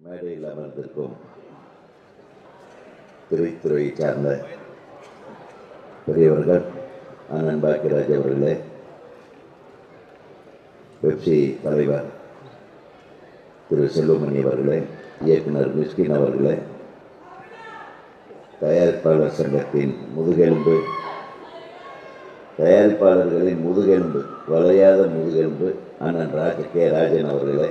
மேடையில் அமர்ந்திருக்கும் திரைத்துறையை சார்ந்த பெரியவர்கள் அண்ணன் பாக்கியராஜ் அவர்களே பெப்சி தலைவர் திரு செல்வமணி அவர்களே இயக்குனர் மிஸ்கின் அவர்களே தயாரிப்பாளர் சங்கத்தின் முதுகெலும்பு தயாரிப்பாளர்களின் முதுகெலும்பு வளையாத முதுகெலும்பு அண்ணன் ராஜ கே ராஜன் அவர்களே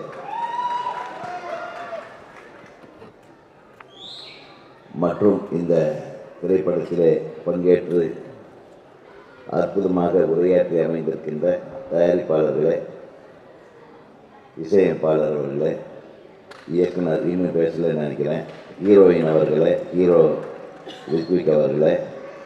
மற்றும் இந்த திரைப்படத்திலே பங்கேற்று அற்புதமாக உரையாற்றி அமைந்திருக்கின்ற தயாரிப்பாளர்களே இசையமைப்பாளர் அவர்களே இயக்குனர் இன்னும் பேசல நினைக்கிறேன் ஹீரோயின் அவர்களே ஹீரோ ரித்விக் அவர்களே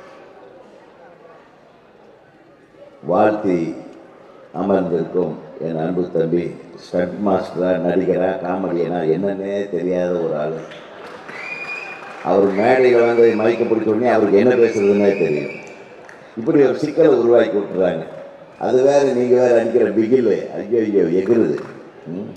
வாழ்த்தி அமர்ந்திருக்கும் என் அன்பு தம்பி ஸ்டண்ட் மாஸ்டரா நடிகரா காமெடியனா என்னன்னே தெரியாத ஒரு ஆள் அவர் மேடையில் வந்து மயக்க பிடிச்ச உடனே அவருக்கு என்ன பேசுறதுன்னே தெரியும் இப்படி ஒரு சிக்கலை உருவாக்கி விட்டுறாங்க அது வேற நீங்க வேற அடிக்கிற பிகில் ஐயோ ஐயோ எகிருது ம்.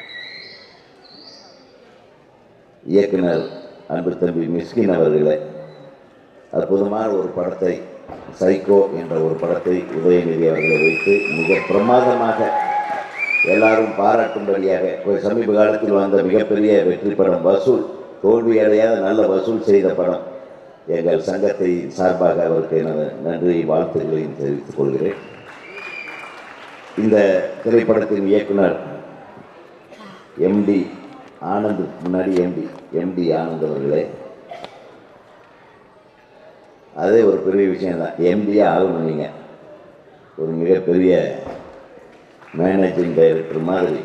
இயக்குனர் அன்பு தம்பி மிஸ்கின் அவர்களே அற்புதமான ஒரு படத்தை சைக்கோ என்ற ஒரு படத்தை உதயநிதி அவர்களை வைத்து மிக பிரமாதமாக எல்லாரும் பாராட்டும்படியாக ஒரு சமீப காலத்தில் வந்த மிகப்பெரிய வெற்றி படம் வசூல் தோல்வியடையாத நல்ல வசூல் செய்த படம் எங்கள் சங்கத்தை சார்பாக அவருக்கு எனது நன்றி வாழ்த்துக்களையும் தெரிவித்துக் கொள்கிறேன் இந்த திரைப்படத்தின் இயக்குனர் எம்டி ஆனந்த் முன்னாடி எம்டி எம்டி ஆனந்த் அவர்களே அதே ஒரு பெரிய விஷயம் தான் எம்டியே ஆகணும் நீங்கள் ஒரு மிகப்பெரிய மேனேஜிங் டைரக்டர் மாதிரி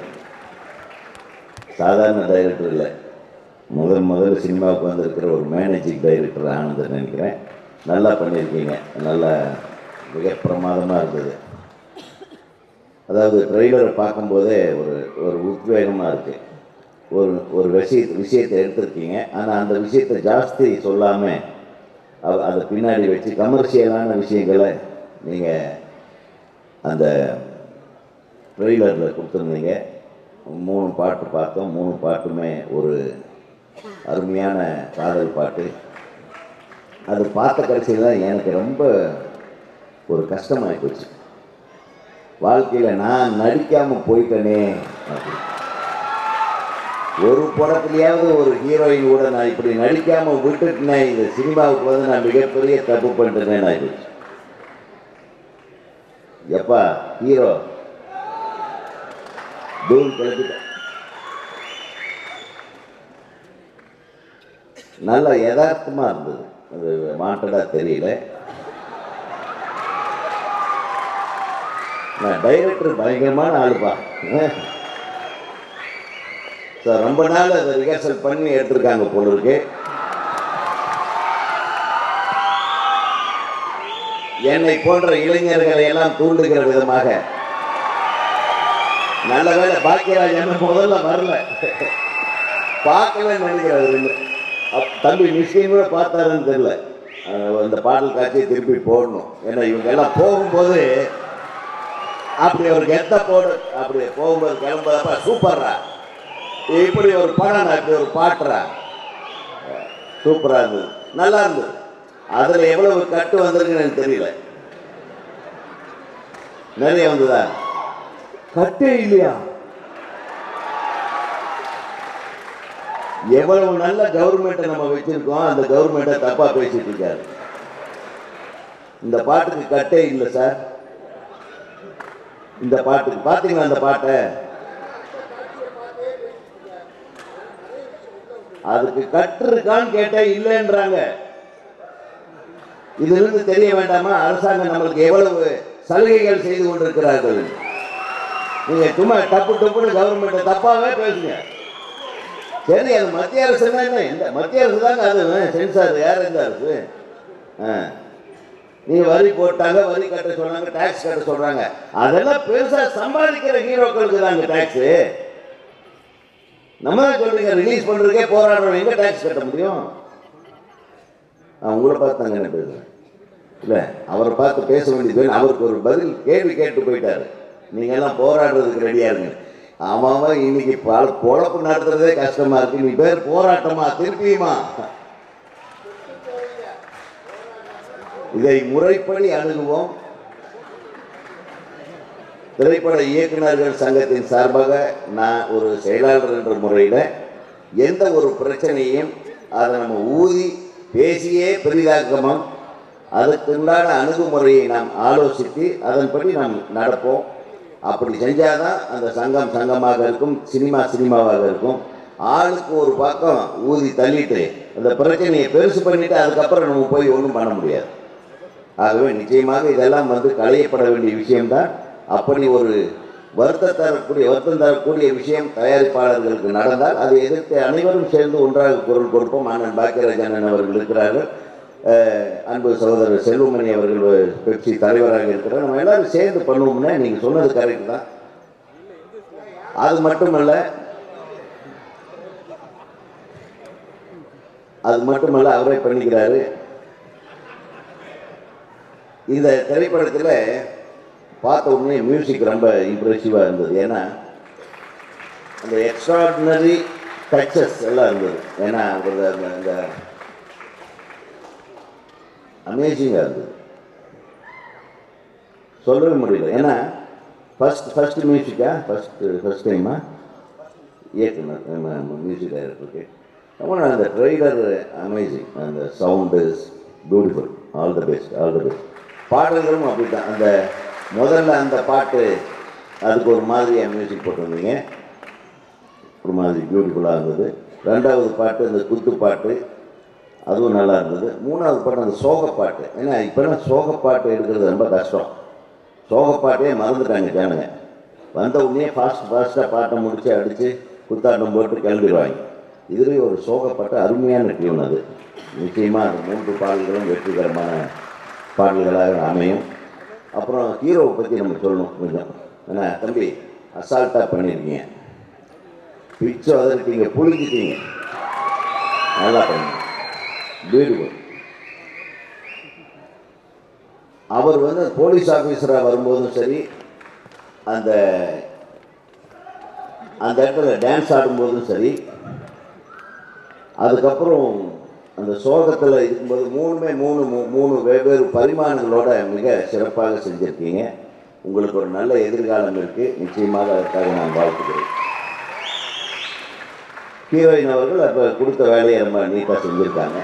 சாதாரண டைரக்டர் இல்லை முதல் முதல் சினிமாவுக்கு வந்திருக்கிற ஒரு மேனேஜிங் டைரக்டர் ஆனந்தன் நினைக்கிறேன் நல்லா பண்ணியிருக்கீங்க நல்லா மிக பிரமாதமாக இருந்தது அதாவது ட்ரெய்லரை பார்க்கும்போதே ஒரு ஒரு உத்வேகமாக இருக்குது ஒரு ஒரு விஷய விஷயத்தை எடுத்திருக்கீங்க ஆனால் அந்த விஷயத்தை ஜாஸ்தி சொல்லாமல் அ- அதை பின்னாடி வச்சு கமர்ஷியலான விஷயங்களை நீங்கள் அந்த ட்ரெய்லரில் கொடுத்துருந்தீங்க மூணு பாட்டு பார்த்தோம் மூணு பாட்டுமே ஒரு அருமையான காதல் பாட்டு அது பார்த்த கடைசியில் தான் எனக்கு ரொம்ப ஒரு கஷ்டமாகி போச்சு வாழ்க்கையில் நான் நடிக்காமல் போயிட்டேனே அப்படின்னு. ஒரு படத்துலையாவது ஒரு ஹீரோயின் கூட நான் இப்படி நடிக்காம விட்டுட்டேன் இந்த சினிமாவுக்கு வந்து நான் மிகப்பெரிய தப்பு பண்ணிட்டேனே நான் எப்பா ஹீரோ தூள் கிளப்பிட்டேன் நல்ல யதார்த்தமா இருந்தது அது மாட்டடா தெரியல நான் டைரக்டர் பயங்கரமான ஆளுப்பா சார் ரொம்ப நாள் அதை ரிஹர்சல் பண்ணி எடுத்திருக்காங்க போல இருக்கு என்னை போன்ற இளைஞர்களை எல்லாம் தூண்டுகிற விதமாக நல்ல வேளை பாக்கியராஜ் என்ன முதல்ல வரல பார்க்கவே நினைக்கிறாரு அப் தம்பி நிச்சயம் கூட பார்த்தாருன்னு தெரியல அஹ் அந்த பாடல் காட்சியை திருப்பி போடணும் ஏன்னா இவங்க எல்லாம் போகும்போது அப்படி ஒரு கெத்த போடு அப்படி போகும்போது கிளம்புறப்ப சூப்பர்ரா இப்படி ஒரு படம் நான் இப்படி ஒரு பாட்டுறா சூப்பராக இருந்தது நல்லா இருந்தது அதில் எவ்வளவு கட்டு வந்திருக்குன்னு எனக்கு தெரியல நிறைய வந்ததா கட்டே இல்லையா எவ்வளவு நல்ல கவர்மெண்ட்டை நம்ம வச்சிருக்கோம் அந்த கவர்மெண்ட்டை தப்பா பேசிட்டு இருக்காரு இந்த பாட்டுக்கு கட்டே இல்லை சார் இந்த பாட்டுக்கு பாத்தீங்களா அந்த பாட்டை அதுக்கு கட்டு இருக்கான்னு கேட்டா இல்லைன்றாங்க இதிலிருந்து தெரிய வேண்டாமா அரசாங்கம் நம்மளுக்கு எவ்வளவு சலுகைகள் செய்து கொண்டிருக்கிறார்கள் நீங்க சும்மா டப்பு டப்புன்னு கவர்மெண்ட் தப்பாவே பேசுங்க சரி அது மத்திய அரசு என்ன இந்த மத்திய அரசு தாங்க அது சென்சார் யார் இந்த அரசு ஆ. நீங்க வரி போட்டாங்க வரி கட்ட சொன்னாங்க டாக்ஸ் கட்ட சொல்றாங்க அதெல்லாம் பெருசா சம்பாதிக்கிற ஹீரோக்களுக்கு தாங்க டாக்ஸ் நம்ம தான் சொல்றீங்க ரிலீஸ் பண்றதுக்கே போராடுறோம் எங்க டாக்ஸ் கட்ட முடியும் நான் உங்களை பார்த்து தாங்க என்ன பேசுறேன் இல்லை அவரை பார்த்து பேச வேண்டியது அவருக்கு ஒரு பதில் கேள்வி கேட்டு போயிட்டாரு நீங்க எல்லாம் போராடுறதுக்கு ரெடியா இருங்க அவன் அவன் இன்னைக்கு பல பொழப்பு நடத்துறதே கஷ்டமா இருக்கு நீ பேர் போராட்டமா திருப்பியுமா இதை முறைப்படி அணுகுவோம் திரைப்பட இயக்குநர்கள் சங்கத்தின் சார்பாக நான் ஒரு செயலாளர் என்ற முறையில் எந்த ஒரு பிரச்சனையும் அதை நம்ம ஊதி பேசியே பெரிதாக்கணும் அதுக்குண்டான அணுகுமுறையை நாம் ஆலோசித்து அதன்படி நாம் நடப்போம் அப்படி செஞ்சாதான் அந்த சங்கம் சங்கமாக இருக்கும் சினிமா சினிமாவாக இருக்கும் ஆளுக்கு ஒரு பக்கம் ஊதி தள்ளிட்டு அந்த பிரச்சனையை பெருசு பண்ணிட்டு அதுக்கப்புறம் நம்ம போய் ஒன்றும் பண்ண முடியாது ஆகவே நிச்சயமாக இதெல்லாம் வந்து களையப்பட வேண்டிய விஷயம்தான் அப்படி ஒரு வருத்தம் தரக்கூடிய வருத்தம் தரக்கூடிய விஷயம் தயாரிப்பாளர்களுக்கு நடந்தால் அதை எதிர்த்து அனைவரும் சேர்ந்து ஒன்றாக குரல் கொடுப்போம் அண்ணன் பாக்கியராஜன் அவர்கள் இருக்கிறார்கள் அஹ், அன்பு சகோதரர் செல்வமணி அவர்கள் பெப்சி தலைவராக இருக்கிறார் நம்ம எல்லாரும் சேர்ந்து பண்ணுவோம்னா நீங்கள் சொன்னது கரெக்ட் தான் அது மட்டுமல்ல அது மட்டுமல்ல அவரே பண்ணிக்கிறாரு இந்த திரைப்படத்தில் பார்த்த உடனே மியூசிக் ரொம்ப இம்ப்ரெசிவாக இருந்தது ஏன்னா அந்த எக்ஸ்ட்ராடினரி டச்சஸ் எல்லாம் இருந்தது ஏன்னா ஒரு அந்த அந்த அமேசிங்காக இருந்தது சொல்லவே முடியல ஏன்னா ஃபஸ்ட் ஃபஸ்ட் மியூசிக்கா ஃபஸ்ட் ஃபஸ்ட் டைமா இயக்குனர் மியூசிக் டைரக்டருக்கு ரொம்ப அந்த ட்ரெய்லர் அமேசிங் அந்த sound is beautiful all the best all the best பாடல்களும் அப்படி தான் அந்த முதல்ல அந்த பாட்டு அதுக்கு ஒரு மாதிரியாக மியூசிக் போட்டிருந்தீங்க ஒரு மாதிரி பியூட்டிஃபுல்லாக இருந்தது ரெண்டாவது பாட்டு அந்த குத்து பாட்டு அதுவும் நல்லா இருந்தது மூணாவது பாட்டு அந்த சோக பாட்டு ஏன்னா இப்போலாம் சோக பாட்டு எடுக்கிறது ரொம்ப கஷ்டம் சோக பாட்டே மறந்துட்டாங்க ஜனங்க வந்த உடனே ஃபாஸ்ட் ஃபாஸ்ட்டாக பாட்டை முடித்து அடித்து குத்தாட்டம் போட்டு கிளம்பிடுவாங்க இதுலேயும் ஒரு சோகப்பாட்டு அருமையான டியூன் அது நிச்சயமாக அந்த மூன்று பாடல்களும் வெற்றிகரமான பாடல்களாக அமையும் அப்புறம் ஹீரோவை பற்றி நம்ம சொல்லணும் கொஞ்சம் ஏன்னா தம்பி அசால்ட்டாக பண்ணியிருக்கீங்க பிச்சு அதற்கீங்க புளிஞ்சிட்டீங்க நல்லா பண்ணீங்க பியூட்டிஃபுல் அவர் வந்து போலீஸ் ஆஃபீஸராக வரும்போதும் சரி அந்த அந்த இடத்துல டான்ஸ் ஆடும்போதும் சரி அதுக்கப்புறம் அந்த சோகத்தில் இருக்கும்போது மூணுமே மூணு மூ- மூணு வெவ்வேறு பரிமாணங்களோட மிக சிறப்பாக செஞ்சுருக்கீங்க உங்களுக்கு ஒரு நல்ல எதிர்காலம் இருக்குது நிச்சயமாக அதற்காக நான் வாழ்த்துக்கிறேன் ஹீரோயின் அவர்கள் அப்போ கொடுத்த வேலையை ரொம்ப நீட்டாக செஞ்சுருக்காங்க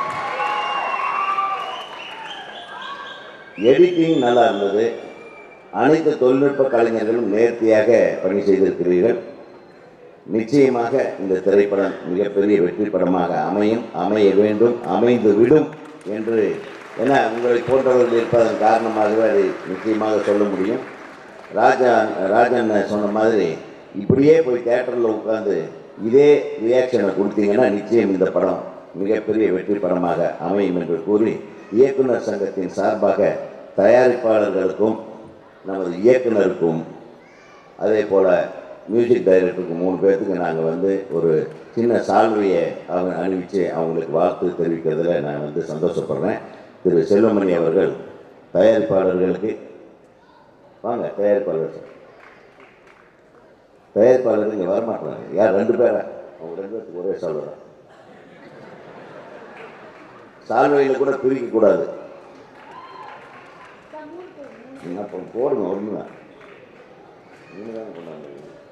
எடிட்டிங் நல்லா இருந்தது அனைத்து தொழில்நுட்ப கலைஞர்களும் நேர்த்தியாக பணி செய்திருக்கிறீர்கள் நிச்சயமாக இந்த திரைப்படம் மிகப்பெரிய வெற்றி படமாக அமையும் அமைய வேண்டும் அமைந்து விடும் என்று ஏன்னா உங்களை போன்றவர்கள் இருப்பதன் காரணமாகவே அதை நிச்சயமாக சொல்ல முடியும் ராஜா ராஜன் சொன்ன மாதிரி இப்படியே போய் தேட்டரில் உட்காந்து இதே ரியாக்ஷனை கொடுத்தீங்கன்னா நிச்சயம் இந்த படம் மிகப்பெரிய வெற்றி படமாக அமையும் என்று கூறி இயக்குனர் சங்கத்தின் சார்பாக தயாரிப்பாளர்களுக்கும் நமது இயக்குனருக்கும் அதே போல் மியூசிக் டைரக்டருக்கு மூணு பேர்த்துக்கு நாங்கள் வந்து ஒரு சின்ன சால்வையை அவங்க அணிவித்து அவங்களுக்கு வாழ்த்து தெரிவிக்கிறதுல நான் வந்து சந்தோஷப்படுறேன் திரு செல்வமணி அவர்கள் தயாரிப்பாளர்களுக்கு வாங்க தயாரிப்பாளர் சார் தயாரிப்பாளர் இங்கே வரமாட்டாங்க யார் ரெண்டு பேரா அவங்க ரெண்டு பேர்த்துக்கு ஒரே சால்வை தான் சால்வையில் கூட பிரிக்கக்கூடாது நீங்கள் அப்போ போடுங்க ஒன்று தான் நீங்கள் தானே கொண்டாந்து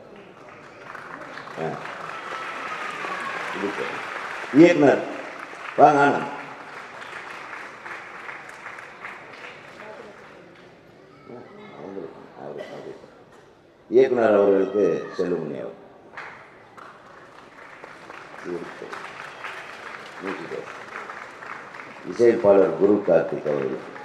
ஆ இது சரி. இயக்குனர் வாங்க ஆனந்த் ஆ, அவங்களுக்கு, அவரு, அவரு. இயக்குனர் அவர்களுக்கு செல்லுமணி அவர் இவருக்கு. Music director. இசையமைப்பாளர் குரு கார்த்திக் அவர்களுக்கு